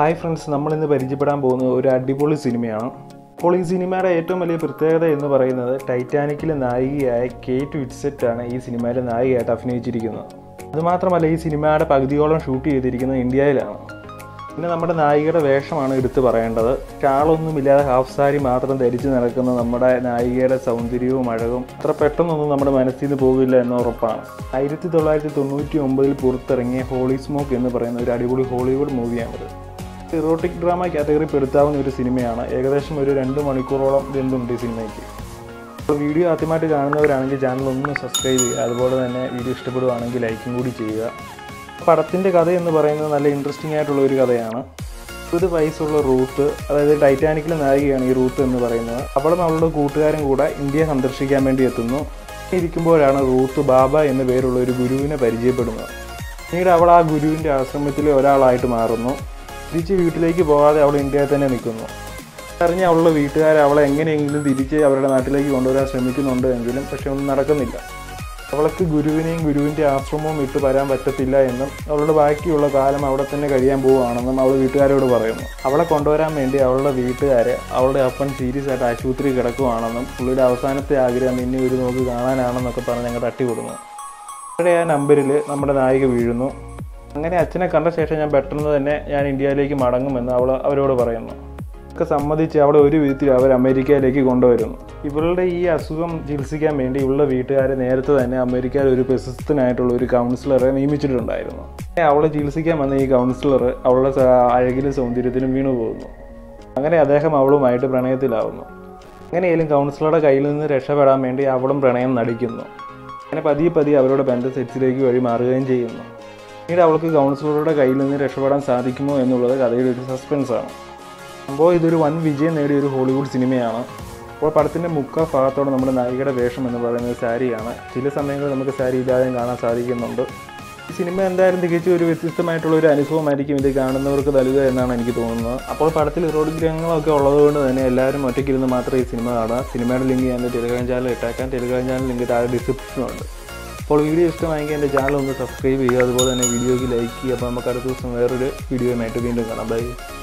hi friends നമ്മളിന്ന് പരിചയപ്പെടാൻ പോകുന്നത് ഒരു അടിപൊളി സിനിമയാണ് അപ്പോൾ ഈ സിനിമയുടെ ഏറ്റവും വലിയ പ്രത്യേകത എന്ന് പറയുന്നത് ടൈറ്റാനിക്കിലെ നായികയായ കേറ്റ് വിറ്റ്സെറ്റ് ആണ് ഈ സിനിമയിലെ നായികയായിട്ട് അഭിനയിച്ചിരിക്കുന്നത് അതുമാത്രമല്ല ഈ സിനിമയുടെ പകുതിയോളം ഷൂട്ട് ചെയ്തിരിക്കുന്നത് ഇന്ത്യയിലാണ് പിന്നെ നമ്മുടെ നായികയുടെ വേഷമാണ് എടുത്തു പറയേണ്ടത് ഷാളൊന്നുമില്ലാതെ ഹാഫ് സാരി മാത്രം ധരിച്ച് നടക്കുന്ന നമ്മുടെ നായികയുടെ സൗന്ദര്യവും അഴകും അത്ര പെട്ടെന്നൊന്നും നമ്മുടെ മനസ്സിൽ നിന്ന് പോകില്ല എന്ന് ഉറപ്പാണ് ആയിരത്തി തൊള്ളായിരത്തി തൊണ്ണൂറ്റി ഒമ്പതിൽ പുറത്തിറങ്ങിയ ഹോളി സ്മോക്ക് എന്ന് പറയുന്ന ഒരു അടിപൊളി ഹോളിവുഡ് മൂവിയാണിത് ഇറോട്ടിക് ഡ്രാമ കാറ്റഗറി പെടുത്താവുന്ന ഒരു സിനിമയാണ് ഏകദേശം ഒരു രണ്ട് മണിക്കൂറോളം ഇതെന്തുണ്ട് ഈ സിനിമയ്ക്ക് അപ്പോൾ വീഡിയോ ആദ്യമായിട്ട് കാണുന്നവരാണെങ്കിൽ ചാനൽ ഒന്ന് സബ്സ്ക്രൈബ് ചെയ്യുക അതുപോലെ തന്നെ വീഡിയോ ഇഷ്ടപ്പെടുവാണെങ്കിൽ ലൈക്കും കൂടി ചെയ്യുക പടത്തിൻ്റെ കഥ എന്ന് പറയുന്നത് നല്ല ഇൻട്രസ്റ്റിംഗ് ആയിട്ടുള്ള ഒരു കഥയാണ് ഇരുപത് വയസ്സുള്ള റൂത്ത് അതായത് ടൈറ്റാനിക്കിലെ നായികയാണ് ഈ റൂത്ത് എന്ന് പറയുന്നത് അവളും അവളുടെ കൂട്ടുകാരും കൂടെ ഇന്ത്യ സന്ദർശിക്കാൻ വേണ്ടി എത്തുന്നു ഇരിക്കുമ്പോഴാണ് റൂത്ത് ബാബ എന്ന പേരുള്ള ഒരു ഗുരുവിനെ പരിചയപ്പെടുന്നത് പിന്നീട് അവൾ ആ ഗുരുവിൻ്റെ ആശ്രമത്തിലെ ഒരാളായിട്ട് മാറുന്നു തിരിച്ച് വീട്ടിലേക്ക് പോകാതെ അവൾ ഇന്ത്യയിൽ തന്നെ നിൽക്കുന്നു അറിഞ്ഞ് അവളുടെ വീട്ടുകാർ അവളെ എങ്ങനെയെങ്കിലും തിരിച്ച് അവരുടെ നാട്ടിലേക്ക് കൊണ്ടുവരാൻ ശ്രമിക്കുന്നുണ്ട് എങ്കിലും പക്ഷെ ഒന്നും നടക്കുന്നില്ല അവൾക്ക് ഗുരുവിനെയും ഗുരുവിൻ്റെ ആശ്രമവും വിട്ടു വരാൻ പറ്റത്തില്ല എന്നും അവളുടെ ബാക്കിയുള്ള കാലം അവിടെ തന്നെ കഴിയാൻ പോവുകയാണെന്നും അവൾ വീട്ടുകാരോട് പറയുന്നു അവളെ കൊണ്ടുവരാൻ വേണ്ടി അവളുടെ വീട്ടുകാർ അവളുടെ അപ്പൻ സീരിയസ് ആയിട്ട് ആശുപത്രി കിടക്കുവാണെന്നും പുള്ളിയുടെ അവസാനത്തെ ആഗ്രഹം നിന്നെ ഒരു നോക്ക് കാണാനാണെന്നൊക്കെ പറഞ്ഞ് ഞങ്ങൾ തട്ടിവിടുന്നു അവരുടെ ആ നമ്പറിൽ നമ്മുടെ നായിക വീഴുന്നു അങ്ങനെ അച്ഛനെ കണ്ട ശേഷം ഞാൻ പെട്ടെന്ന് തന്നെ ഞാൻ ഇന്ത്യയിലേക്ക് മടങ്ങുമെന്ന് അവൾ അവരോട് പറയുന്നു ഒക്കെ സമ്മതിച്ച് അവളെ ഒരു വിധത്തിൽ അവർ അമേരിക്കയിലേക്ക് കൊണ്ടുവരുന്നു ഇവളുടെ ഈ അസുഖം ചികിത്സിക്കാൻ വേണ്ടി ഇവളുടെ വീട്ടുകാരെ നേരത്തെ തന്നെ അമേരിക്കയിൽ ഒരു പ്രശസ്തനായിട്ടുള്ള ഒരു കൗൺസിലറെ നിയമിച്ചിട്ടുണ്ടായിരുന്നു അവളെ ചികിത്സിക്കാൻ വന്ന ഈ കൗൺസിലർ അവളുടെ സ- അഴകിലും സൗന്ദര്യത്തിലും വീണു പോകുന്നു അങ്ങനെ അദ്ദേഹം അവളുമായിട്ട് പ്രണയത്തിലാവുന്നു അങ്ങനെയാലും കൗൺസിലറുടെ കയ്യിൽ നിന്ന് രക്ഷപ്പെടാൻ വേണ്ടി അവളും പ്രണയം നടിക്കുന്നു അങ്ങനെ പതിയെ പതിയെ അവരുടെ ബന്ധ സെറ്റ്സിലേക്ക് വഴി മാറുകയും ചെയ്യുന്നു പിന്നീട് അവൾക്ക് കൗൺസിലറുടെ കയ്യിൽ നിന്ന് രക്ഷപ്പെടാൻ സാധിക്കുമോ എന്നുള്ളത് കഥയുടെ ഒരു സസ്പെൻസാണ് സംഭവം ഇതൊരു വൻ വിജയം നേടിയ ഒരു ഹോളിവുഡ് സിനിമയാണ് അപ്പോൾ പടത്തിൻ്റെ മുക്കാ ഭാഗത്തോടെ നമ്മുടെ നായികയുടെ വേഷം എന്ന് പറയുന്നത് സാരിയാണ് ചില സമയങ്ങളിൽ നമുക്ക് സാരി ഇല്ലാതെയും കാണാൻ സാധിക്കുന്നുണ്ട് ഈ സിനിമ എന്തായാലും തികച്ചും ഒരു വ്യത്യസ്തമായിട്ടുള്ള ഒരു അനുഭവമായിരിക്കും ഇത് കാണുന്നവർക്ക് നൽകുക എന്നാണ് എനിക്ക് തോന്നുന്നത് അപ്പോൾ പടത്തിൽ റോഡ് ഗ്രഹങ്ങളൊക്കെ ഉള്ളതുകൊണ്ട് തന്നെ എല്ലാവരും ഒറ്റയ്ക്കിരുന്ന് മാത്രമേ ഈ സിനിമ കാണുക സിനിമയുടെ ലിങ്ക് ഞാൻ എൻ്റെ ടെലിഗ്രാം ചാനൽ ഇട്ടേക്കാം ടെലിഗ്രാം ചാനൽ ലിങ്ക് താഴെ ഡിസ്ക്രിപ്ഷനുണ്ട് അപ്പോൾ വീഡിയോ ഇഷ്ടമായെങ്കിൽ എൻ്റെ ചാനൽ ഒന്ന് സബ്സ്ക്രൈബ് ചെയ്യുക അതുപോലെ തന്നെ വീഡിയോയ്ക്ക് ലൈക്ക് ചെയ്യുക അപ്പോൾ നമുക്ക് അടുത്ത ദിവസം വേറൊരു വീഡിയോയുമായിട്ട് വീണ്ടും കാണാം ബൈ